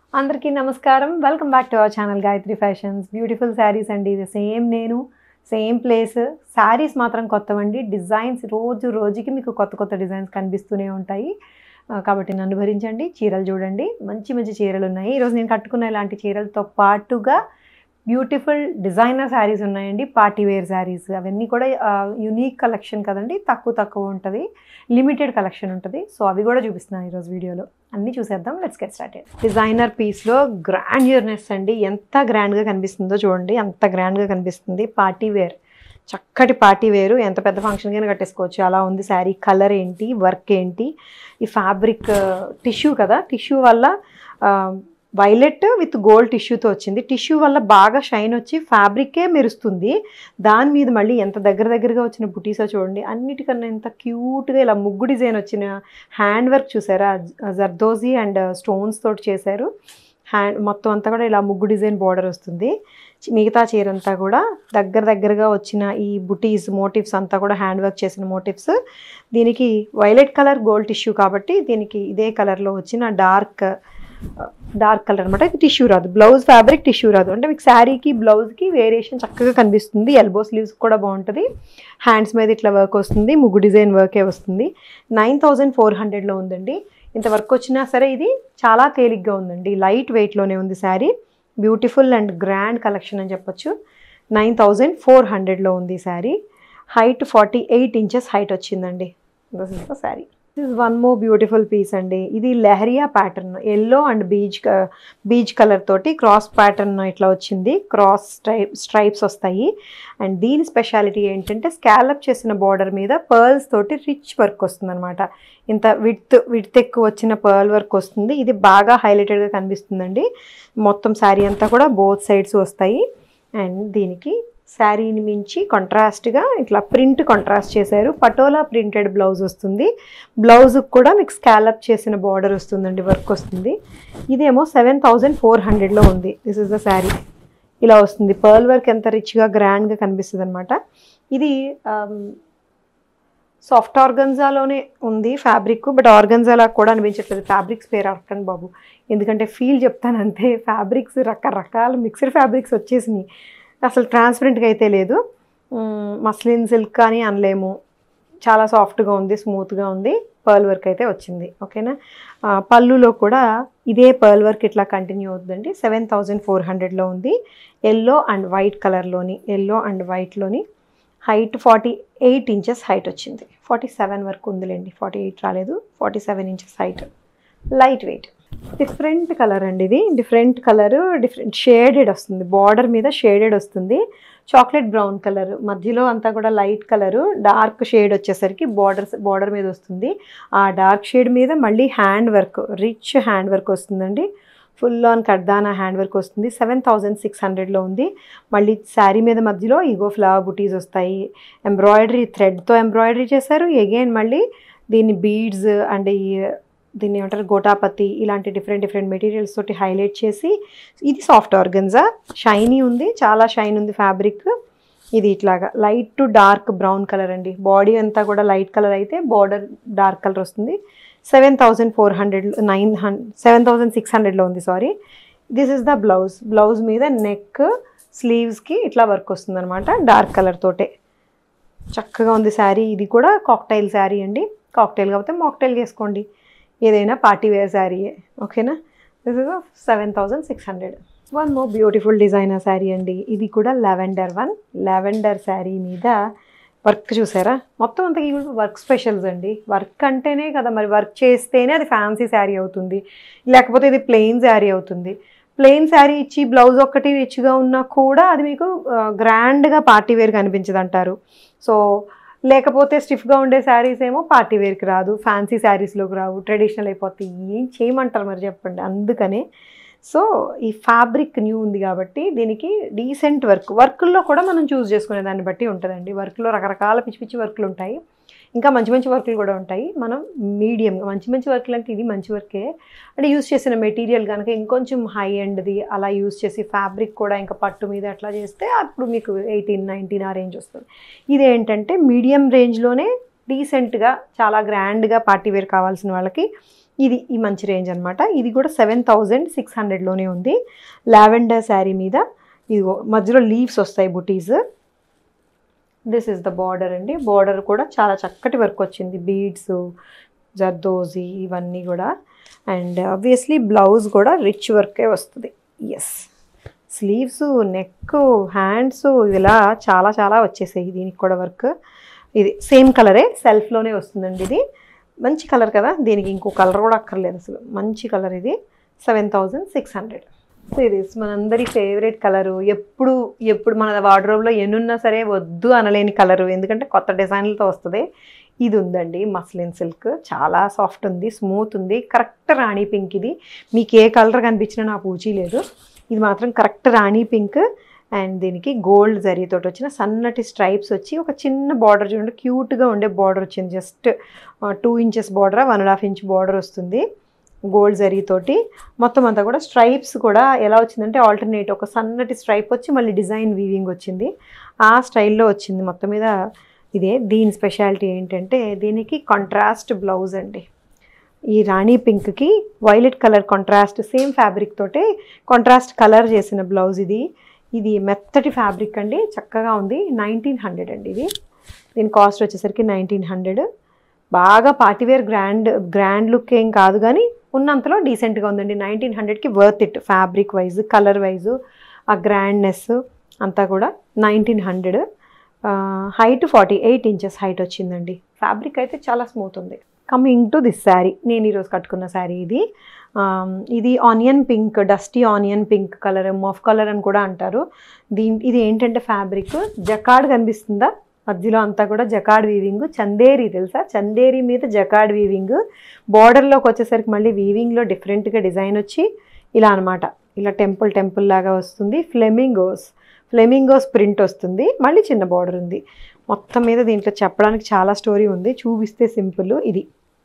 అందరికీ నమస్కారం welcome back to our channel Gayatri fashions beautiful saris అండి ఇది సేమ్ నేను సేమ్ ప్లేస్ శారీస్ మాత్రం కొత్తవండి డిజైన్స్ రోజు రోజుకి మీకు కొత్త కొత్త డిజైన్స్ కనిపిస్తూనే ఉంటాయి ఆ, కాబట్టి నన్ను భరించండి చీరలు చూడండి మంచి మంచి చీరలు ఉన్నాయి ఈరోజు నేను కట్టుకున్న ఇలాంటి చీరలతో పాటుగా బ్యూటిఫుల్ డిజైనర్ శారీస్ ఉన్నాయండి పార్టీ వేర్ శారీస్ అవన్నీ కూడా యునీక్ కలెక్షన్ కదండి తక్కువ తక్కువ ఉంటుంది లిమిటెడ్ కలెక్షన్ ఉంటుంది సో అవి కూడా చూపిస్తున్నాను ఈరోజు వీడియోలో అన్నీ చూసేద్దాం లెట్స్ గెట్ స్టార్టెడ్ డిజైనర్ పీస్లో గ్రాండ్యూర్నెస్ అండి ఎంత గ్రాండ్గా కనిపిస్తుందో చూడండి అంత గ్రాండ్గా కనిపిస్తుంది పార్టీ వేర్ చక్కటి పార్టీ వేరు ఎంత పెద్ద ఫంక్షన్కైనా కట్టేసుకోవచ్చు అలా ఉంది శారీ కలర్ ఏంటి వర్క్ ఏంటి ఈ ఫ్యాబ్రిక్ టిష్యూ కదా టిష్యూ వల్ల వైలెట్ విత్ గోల్డ్ టిష్యూతో వచ్చింది టిష్యూ వల్ల బాగా షైన్ వచ్చి ఫ్యాబ్రికే మెరుస్తుంది దాని మీద మళ్ళీ ఎంత దగ్గర దగ్గరగా వచ్చిన బుటీసో చూడండి అన్నిటికన్నా ఎంత క్యూట్గా ఇలా ముగ్గు డిజైన్ వచ్చిన హ్యాండ్ వర్క్ చూసారా జర్దోజీ అండ్ స్టోన్స్ తోటి చేశారు హ్యాండ్ మొత్తం అంతా కూడా ఇలా ముగ్గు డిజైన్ బార్డర్ వస్తుంది చి- మిగతా చీర అంతా కూడా దగ్గర దగ్గరగా వచ్చిన ఈ బుటీస్ మోటివ్స్ అంతా కూడా హ్యాండ్ వర్క్ చేసిన మోటివ్స్ దీనికి వైలెట్ కలర్ గోల్డ్ టిష్యూ కాబట్టి దీనికి ఇదే కలర్లో వచ్చిన డార్క్ డార్క్ కలర్ అనమాట ఇది టిష్యూ రాదు బ్లౌజ్ ఫ్యాబ్రిక్ టిష్యూ రాదు అంటే మీకు శారీకి బ్లౌజ్కి వేరియేషన్ చక్కగా కనిపిస్తుంది ఎల్బో స్లీవ్స్ కూడా బాగుంటుంది హ్యాండ్స్ మీద ఇట్లా వర్క్ వస్తుంది ముగ్గు డిజైన్ వర్కే వస్తుంది నైన్ థౌజండ్ ఫోర్ హండ్రెడ్లో ఉందండి ఇంత వర్క్ వచ్చినా సరే ఇది చాలా తేలిగ్గా ఉందండి లైట్ వెయిట్లోనే ఉంది sari beautiful and grand collection అని చెప్పొచ్చు నైన్ థౌజండ్ ఫోర్ హండ్రెడ్లో ఉంది ఈ sari height forty eight inches height వచ్చిందండి this is the sari this one more beautiful piece అండి ఇది leheriya pattern yellow and beige beige colour తోటి క్రాస్ ప్యాటర్న్ ఇట్లా వచ్చింది క్రాస్ స్ట్రైప్ స్ట్రైప్స్ వస్తాయి అండ్ దీని స్పెషాలిటీ ఏంటంటే స్కాలప్ చేసిన బార్డర్ మీద పర్ల్స్ తోటి రిచ్ వర్క్ వస్తుంది అనమాట ఇంత విడ్త్ విడ్త్ ఎక్కువ వచ్చిన పర్ల్ వర్క్ వస్తుంది ఇది బాగా హైలైటెడ్గా కనిపిస్తుందండి మొత్తం శారీ అంతా కూడా బోత్ సైడ్స్ వస్తాయి అండ్ దీనికి శారీని మించి కాంట్రాస్ట్గా ఇట్లా ప్రింట్ కాంట్రాస్ట్ చేశారు పటోలా ప్రింటెడ్ బ్లౌజ్ వస్తుంది బ్లౌజ్కి కూడా మీకు స్కాలప్ చేసిన బార్డర్ వస్తుందండి వర్క్ వస్తుంది ఇదేమో సెవెన్ థౌజండ్ ఫోర్ హండ్రెడ్లో ఉంది దిస్ ఇస్ ద శారీ ఇలా వస్తుంది పర్ల్ వర్క్ ఎంత రిచ్గా గ్రాండ్గా కనిపిస్తుంది అనమాట ఇది సాఫ్ట్ ఆర్గన్జాలోనే ఉంది ఫ్యాబ్రిక్ బట్ ఆర్గన్జాలా కూడా అనిపించట్లేదు ఫ్యాబ్రిక్స్ పేరు అడగండి బాబు ఎందుకంటే ఫీల్ చెప్తాను అంతే ఫ్యాబ్రిక్స్ రకరకాల మిక్స్డ్ ఫ్యాబ్రిక్స్ వచ్చేసినాయి అసలు ట్రాన్స్పరెంట్గా అయితే లేదు మస్లిన్ సిల్క్ అని అనలేము చాలా సాఫ్ట్గా ఉంది స్మూత్గా ఉంది పర్ల్ వర్క్ అయితే వచ్చింది ఓకేనా ఆ, పళ్ళులో కూడా ఇదే పర్ల్ వర్క్ ఇట్లా కంటిన్యూ అవుతుందండి సెవెన్ థౌజండ్ ఫోర్ హండ్రెడ్లో ఉంది ఎల్లో అండ్ వైట్ కలర్లోని ఎల్లో అండ్ వైట్లోని height forty eight inches height వచ్చింది ఫార్టీ సెవెన్ వరకు ఉందిలేండి ఫార్టీ ఎయిట్ రాలేదు forty seven inches height light weight different colour అండి ఇది డిఫరెంట్ కలర్ డిఫరెంట్ షేడెడ్ వస్తుంది బార్డర్ మీద షేడెడ్ వస్తుంది చాక్లెట్ బ్రౌన్ కలర్ మధ్యలో అంతా కూడా లైట్ కలర్ డార్క్ షేడ్ వచ్చేసరికి బార్డర్ బార్డర్ మీద వస్తుంది ఆ డార్క్ షేడ్ మీద మళ్ళీ hand work rich hand work వస్తుందండి ఫుల్ ఆన్ కడ్దానా హ్యాండ్ వర్క్ వస్తుంది సెవెన్ థౌజండ్ సిక్స్ హండ్రెడ్లో ఉంది మళ్ళీ శారీ మీద మధ్యలో ఇగో ఫ్లవర్ బుటీస్ వస్తాయి ఎంబ్రాయిడరీ థ్రెడ్తో ఎంబ్రాయిడరీ చేశారు ఎగైన్ మళ్ళీ దీన్ని బీడ్స్ అండ్ ఈ దీన్ని ఏమంటారు గోటాపతి ఇలాంటి డిఫరెంట్ డిఫరెంట్ మెటీరియల్స్ తోటి హైలైట్ చేసి ఇది సాఫ్ట్ ఆర్గన్జా షైనీ ఉంది చాలా షైన్ ఉంది ఫ్యాబ్రిక్ ఇది ఇట్లాగా light to dark brown colour అండి బాడీ అంతా కూడా లైట్ కలర్ అయితే బార్డర్ డార్క్ కలర్ వస్తుంది seven thousand four hundred nine hundred seven thousand six హండ్రెడ్లో ఉంది sorry this is the blouse blouse మీద నెక్ స్లీవ్స్కి ఇట్లా వర్క్ వస్తుంది అనమాట డార్క్ కలర్ తోటే చక్కగా ఉంది శారీ ఇది కూడా కాక్టైల్ శారీ అండి కాక్టైల్ కాకపోతే మాక్టైల్ చేసుకోండి ఏదైనా పార్టీ వేర్ శారీయే ఓకేనా this is seven thousand six hundred one more beautiful designer sari అండి ఇది కూడా లావెండర్ వన్ లావెండర్ శారీ మీద వర్క్ చూసారా మొత్తం అంతా వర్క్ స్పెషల్స్ అండి వర్క్ అంటేనే కదా మరి వర్క్ చేస్తేనే అది ఫ్యాన్సీ శారీ అవుతుంది లేకపోతే ఇది ప్లెయిన్ శారీ అవుతుంది ప్లెయిన్ శారీ ఇచ్చి బ్లౌజ్ ఒక్కటి రిచ్గా ఉన్నా కూడా అది మీకు గ్రాండ్గా పార్టీ వేర్ కనిపించదు అంటారు సో లేకపోతే స్టిఫ్గా ఉండే శారీస్ ఏమో పార్టీ వేర్కి రాదు ఫ్యాన్సీ శారీస్లోకి రావు ట్రెడిషనల్ అయిపోతాయి ఏం చేయమంటారు మరి చెప్పండి అందుకనే సో ఈ ఫ్యాబ్రిక్ న్యూ ఉంది కాబట్టి దీనికి డీసెంట్ వర్క్ వర్క్లో కూడా మనం చూస్ చేసుకునే దాన్ని బట్టి ఉంటుందండి వర్క్లో రకరకాల పిచ్చి పిచ్చి వర్క్లు ఉంటాయి ఇంకా మంచి మంచి వర్క్లు కూడా ఉంటాయి మనం మీడియంగా మంచి మంచి వర్క్లు అంటే ఇది మంచి వర్కే అంటే యూస్ చేసిన మెటీరియల్ కనుక ఇంకొంచెం హై ఎండ్ది అలా యూస్ చేసి ఫ్యాబ్రిక్ కూడా ఇంకా పట్టు మీద అట్లా చేస్తే అప్పుడు మీకు ఎయిటీన్ నైన్టీన్ ఆ రేంజ్ వస్తుంది ఇది ఏంటంటే మీడియం రేంజ్లోనే డీసెంట్గా చాలా గ్రాండ్గా పార్టీ వేర్ కావాల్సిన వాళ్ళకి ఇది ఈ మంచి రేంజ్ అనమాట ఇది కూడా సెవెన్ థౌజండ్ సిక్స్ హండ్రెడ్లోనే ఉంది లావెండర్ శారీ మీద ఇదిగో మధ్యలో లీవ్స్ వస్తాయి బుటీస్ దిస్ ఇస్ ద బార్డర్ అండి బార్డర్ కూడా చాలా చక్కటి వర్క్ వచ్చింది బీడ్స్ జర్దోజీ ఇవన్నీ కూడా అండ్ ఆబ్వియస్లీ బ్లౌజ్ కూడా రిచ్ వర్కే వస్తుంది ఎస్ స్లీవ్స్ నెక్ హ్యాండ్స్ ఇలా చాలా చాలా వచ్చేసాయి దీనికి కూడా వర్క్ ఇది సేమ్ కలరే సెల్ఫ్లోనే వస్తుందండి ఇది మంచి కలర్ కదా దీనికి ఇంకో కలర్ కూడా అక్కర్లేదు అసలు మంచి కలర్ ఇది seven thousand six hundred so ఇది మనందరి ఫేవరెట్ కలరు ఎప్పుడు ఎప్పుడు మన వార్డ్రోబ్లో ఎన్నున్నా సరే వద్దు అనలేని కలరు ఎందుకంటే కొత్త డిజైన్లతో వస్తుంది ఇది ఉందండి మస్లిన్ సిల్క్ చాలా సాఫ్ట్ ఉంది స్మూత్ ఉంది కరెక్ట్ రాణి పింక్ ఇది మీకు ఏ కలర్ కనిపించినా నాకు పూచి లేదు ఇది మాత్రం కరెక్ట్ రాణి పింక్ అండ్ దీనికి గోల్డ్ జరీతోటి వచ్చిన సన్నటి స్ట్రైప్స్ వచ్చి ఒక చిన్న బార్డర్ చూడండి క్యూట్గా ఉండే బార్డర్ వచ్చింది just two inches border one and half inch border వస్తుంది గోల్డ్ జరీతోటి మొత్తం అంతా కూడా స్ట్రైప్స్ కూడా ఎలా వచ్చిందంటే ఆల్టర్నేట్ ఒక సన్నటి స్ట్రైప్ వచ్చి మళ్ళీ డిజైన్ వీవింగ్ వచ్చింది ఆ స్టైల్లో వచ్చింది మొత్తం మీద ఇదే దీని స్పెషాలిటీ ఏంటంటే దీనికి కాంట్రాస్ట్ బ్లౌజ్ అండి ఈ రాణి పింక్కి violet colour contrast same fabric తోటే కాంట్రాస్ట్ కలర్ చేసిన బ్లౌజ్ ఇది ఇది మెత్తటి ఫ్యాబ్రిక్ అండి చక్కగా ఉంది నైన్టీన్ హండ్రెడ్ అండి ఇది దీని కాస్ట్ వచ్చేసరికి నైన్టీన్ హండ్రెడ్ బాగా పార్టీవేర్ గ్రాండ్ గ్రాండ్ లుక్ ఏం కాదు కానీ ఉన్నంతలో డీసెంట్గా ఉందండి నైన్టీన్ హండ్రెడ్కి worth it fabric wise colour wise ఆ గ్రాండ్నెస్ అంతా కూడా nineteen hundred height forty eight inches height వచ్చిందండి ఫ్యాబ్రిక్ అయితే చాలా స్మూత్ ఉంది కమింగ్ టు దిస్ శారీ నేను ఈరోజు కట్టుకున్న శారీ ఇది ఆమ్, ఇది onion pink dusty onion pink colour mauve colour అని కూడా అంటారు దీని ఇది ఏంటంటే ఫ్యాబ్రిక్ జకాడ్ కనిపిస్తుందా మధ్యలో అంతా కూడా జకాడ్ వీవింగ్ చందేరి తెలుసా చందేరి మీద జకాడ్ వీవింగ్ బార్డర్లోకి వచ్చేసరికి మళ్ళీ వీవింగ్లో డిఫరెంట్గా డిజైన్ వచ్చి ఇలా అనమాట ఇలా టెంపుల్ టెంపుల్ లాగా వస్తుంది ఫ్లెమింగోస్ ఫ్లెమింగోస్ ప్రింట్ వస్తుంది మళ్ళీ చిన్న బార్డర్ ఉంది మొత్తం మీద దీంట్లో చెప్పడానికి చాలా స్టోరీ ఉంది చూపిస్తే సింపుల్ ఇది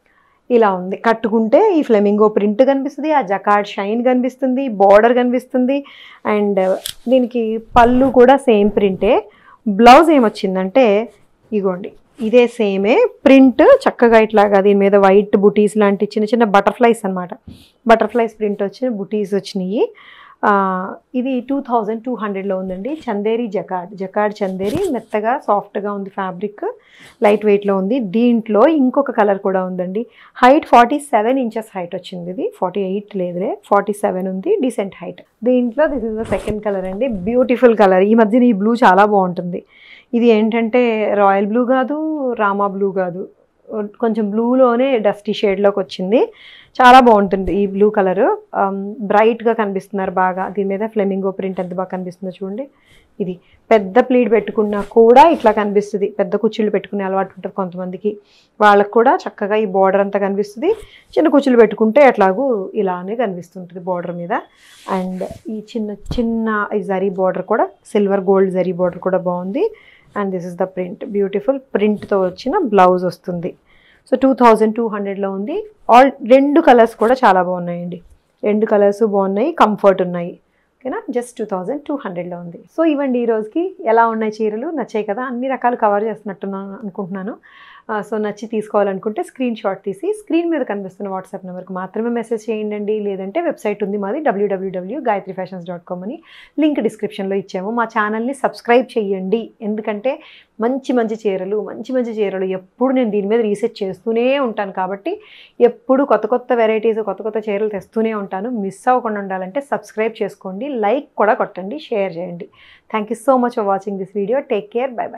ఇలా ఉంది కట్టుకుంటే ఈ ఫ్లెమింగో ప్రింట్ కనిపిస్తుంది ఆ జకాడ్ షైన్ కనిపిస్తుంది బార్డర్ కనిపిస్తుంది అండ్ దీనికి పళ్ళు కూడా సేమ్ ప్రింటే బ్లౌజ్ ఏమొచ్చిందంటే ఇగోండి ఇదే సేమే ప్రింట్ చక్కగా ఇట్లాగా దీని మీద వైట్ బుటీస్ లాంటి చిన్న చిన్న బటర్ఫ్లైస్ అనమాట బటర్ఫ్లైస్ ప్రింట్ వచ్చిన బుటీస్ వచ్చినాయి ఆ, ఇది టూ థౌజండ్ టూ హండ్రెడ్లో ఉందండి చందేరి జకాడ్ జకాడ్ చందేరి మెత్తగా సాఫ్ట్గా ఉంది ఫ్యాబ్రిక్ లైట్ వెయిట్లో ఉంది దీంట్లో ఇంకొక కలర్ కూడా ఉందండి height forty seven inches height వచ్చింది ఇది ఫార్టీ ఎయిట్ లేదులే ఫార్టీ సెవెన్ ఉంది డీసెంట్ హైట్ దీంట్లో this is the second colour అండి బ్యూటిఫుల్ కలర్ ఈ మధ్యన ఈ బ్లూ చాలా బాగుంటుంది ఇది ఏంటంటే రాయల్ బ్లూ కాదు రామా బ్లూ కాదు కొంచెం బ్లూలోనే డస్టీ షేడ్లోకి వచ్చింది చాలా బాగుంటుంది ఈ బ్లూ కలర్ బ్రైట్గా కనిపిస్తున్నారు బాగా దీని మీద ఫ్లెమింగో ప్రింట్ ఎంత బాగా కనిపిస్తుందో చూడండి ఇది పెద్ద ప్లీడ్ పెట్టుకున్నా కూడా ఇట్లా కనిపిస్తుంది పెద్ద కుర్చీలు పెట్టుకునే అలవాటు ఉంటుంది కొంతమందికి వాళ్ళకు కూడా చక్కగా ఈ బార్డర్ అంతా కనిపిస్తుంది చిన్న కుర్చీలు పెట్టుకుంటే ఎట్లాగూ ఇలానే కనిపిస్తుంటుంది బార్డర్ మీద అండ్ ఈ చిన్న చిన్న ఈ జరీ బార్డర్ కూడా సిల్వర్ గోల్డ్ జరీ బార్డర్ కూడా బాగుంది and this is the print beautiful ప్రింట్తో వచ్చిన బ్లౌజ్ వస్తుంది సో టూ థౌజండ్ టూ హండ్రెడ్లో ఉంది ఆల్ రెండు కలర్స్ కూడా చాలా బాగున్నాయండి రెండు కలర్స్ బాగున్నాయి కంఫర్ట్ ఉన్నాయి ఓకేనా జస్ట్ టూ థౌజండ్ టూ హండ్రెడ్లో ఉంది సో ఇవ్వండి ఈ రోజుకి ఎలా ఉన్నాయి చీరలు నచ్చాయి కదా అన్ని రకాలు కవర్ చేస్తున్నట్టున్నాను అనుకుంటున్నాను ఆ, సో నచ్చి తీసుకోవాలనుకుంటే స్క్రీన్ షాట్ తీసి స్క్రీన్ మీద కనిపిస్తున్న వాట్సాప్ నెంబర్కి మాత్రమే మెసేజ్ చేయండి లేదంటే వెబ్సైట్ ఉంది మాది డబ్ల్యూడబ్ల్యూడబ్ల్యూ గాయత్రి ఫ్యాషన్స్ డాట్ కామ్ అని లింక్ డిస్క్రిప్షన్లో ఇచ్చాము మా ఛానల్ని సబ్స్క్రైబ్ చేయండి ఎందుకంటే మంచి మంచి చీరలు మంచి మంచి చీరలు ఎప్పుడు నేను దీని మీద రీసెర్చ్ చేస్తూనే ఉంటాను కాబట్టి ఎప్పుడు కొత్త కొత్త వెరైటీస్ కొత్త కొత్త చీరలు తెస్తూనే ఉంటాను మిస్ అవ్వకుండా ఉండాలంటే సబ్స్క్రైబ్ చేసుకోండి లైక్ కూడా కొట్టండి షేర్ చేయండి thank you so much for watching this video take care bye by